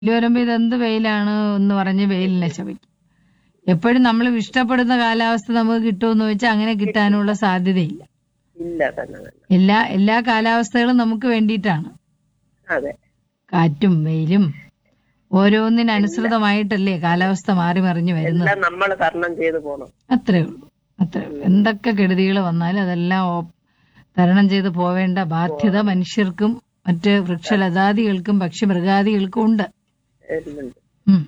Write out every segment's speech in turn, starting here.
വെയിൽ വരുമ്പോ ഇതെന്ത് വെയിലാണ് എന്ന് പറഞ്ഞ് വെയിലിനെ ശപിക്കും എപ്പോഴും നമ്മൾ ഇഷ്ടപ്പെടുന്ന കാലാവസ്ഥ നമുക്ക് കിട്ടുമെന്ന് വെച്ചാൽ അങ്ങനെ കിട്ടാനുള്ള സാധ്യതയില്ല ഇല്ല തന്നെ തന്നെ എല്ലാ എല്ലാ കാലാവസ്ഥകളും നമുക്ക് വേണ്ടിയിട്ടാണ് അതെ കാറ്റും വെയിലും ഓരോന്നിനനുസൃതമായിട്ടല്ലേ കാലാവസ്ഥ മാറി മറിഞ്ഞു വരുന്നത് എല്ലാം നമ്മൾ തരണം ചെയ്ത് പോണം അത്രേ ഉള്ളൂ അത്രേ ഉള്ളൂ എന്തൊക്കെ കെടുതികൾ വന്നാലും അതെല്ലാം ഓ- തരണം ചെയ്ത് പോവേണ്ട ബാധ്യത മനുഷ്യർക്കും മറ്റ് വൃക്ഷലതാദികൾക്കും പക്ഷിമൃഗാദികൾക്കും ഉണ്ട് എല്ലാം ഉം.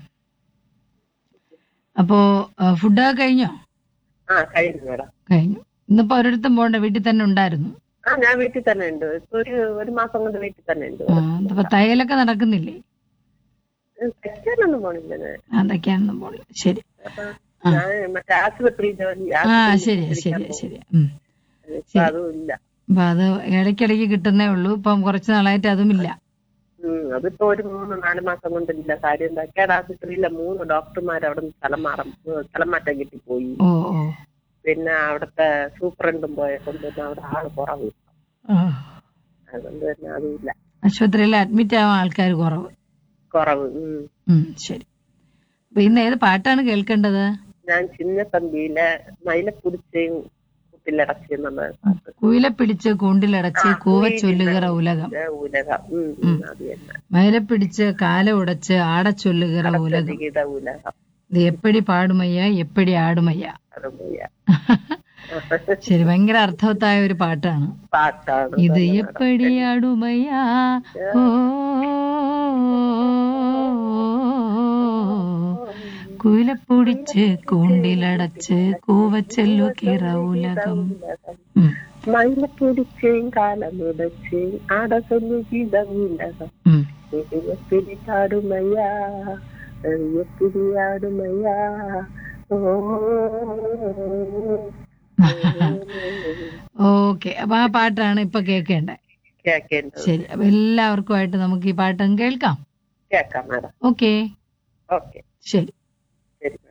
അപ്പോ ആ, ഫുഡൊക്കെ കഴിഞ്ഞോ ആ കഴിഞ്ഞു മേഡം കഴിഞ്ഞു ഇന്നിപ്പോ ഒരിടത്തും പോണ്ട വീട്ടിൽ തന്നെ ഉണ്ടായിരുന്നു ആ ഞാൻ വീട്ടിൽ തന്നെ ഉണ്ട് ഇപ്പൊ ഒരു ഒരു മാസം കൊണ്ട് വീട്ടിൽ തന്നെ ഉണ്ട് ആ, അപ്പൊ തയ്യലൊക്കെ നടക്കുന്നില്ലേ തെറ്റാനൊന്നും പോണില്ല ഞാൻ അതൊക്കെയാണെന്നും പോണില്ല ശരി അപ്പൊ ഞാൻ മറ്റേ ആശുപത്രി ജോലി ആ ആശുപത്രി ശരി ഇരിക്കാൻ ശരി പോകും. ശരി ഉം. ഇപ്പൊ അതും ഇല്ല അപ്പൊ അത് ഇടയ്ക്കിടയ്ക്ക് കിട്ടുന്നേ ഉള്ളൂ ഇപ്പം കുറച്ച് നാളായിട്ട് അതുമില്ല ഉം അതിപ്പോ ഒരു മൂന്ന് നാല് മാസം കൊണ്ടില്ല കാര്യം എന്താ കേട് ആശുപത്രിയിലെ മൂന്ന് ഡോക്ടർമാർ അവിടെ നിന്ന് സ്ഥലം മാറാൻ സ്ഥലം മാറ്റം കിട്ടിപ്പോയി ഓ ഓ പിന്നെ അവിടുത്തെ സൂപ്രണ്ടും പോയപ്പോൾ പിന്നെ അവിടെ ആള് കുറവ് ആ. അതുകൊണ്ട് തന്നെ അതുമില്ല ആശുപത്രിയിൽ അഡ്മിറ്റ് ആവാൻ ആൾക്കാർ കുറവ് കുറവ് ഉം. ഉം, ശരി അപ്പൊ ഇന്ന് ഏത് പാട്ടാണ് കേൾക്കേണ്ടത് ഞാൻ ചിന്നത്തമ്പിയിലെ മൈലക്കുടിച്ചയും കുട്ടിലടച്ചി എന്നുള്ള പാട്ട് കുയിലെ പിടിച്ച് കൂണ്ടിലടച്ച് കൂവ ചൊല്ലുകിറ ഉലകം ഏ, ഉലകം ഉം, ഉം, അത് തന്നെ മയിലെ പിടിച്ച് കാല ഉടച്ച് ആട ചൊല്ലുകിറ ഉലകം ഗീത ഉലകം ഇത് എപ്പടി പാടുമയ്യ എപ്പടി ആടുമയ്യ അത് പോയ ശരി ഭയങ്കര അർത്ഥവത്തായ ഒരു പാട്ടാണ് പാട്ടാണ് ഇത് എപ്പടി ആടുമയ്യ ഓ കുയിലപ്പൊടിച്ച് കൂണ്ടിലടച്ച് കൂവച്ചെല്ലു കിറ ഉലകം ഉം, മൈലക്കുടിച്ചയും കാലമുടച്ചയും ആട ചൊല്ലു ഗീത ഉലകം ഉം. എപ്പിടി പാടുമയ്യാ എപ്പിടി ആടുമയ്യാ ഓ ഓക്കെ അപ്പൊ ആ പാട്ടാണ് ഇപ്പൊ കേൾക്കേണ്ടത് കേക്കേണ്ടത് ശരി അപ്പൊ എല്ലാവർക്കുമായിട്ട് നമുക്ക് ഈ പാട്ടം കേൾക്കാം കേക്കാം മാഡം ഓക്കെ ഓക്കെ ശരി ശരി മാഡം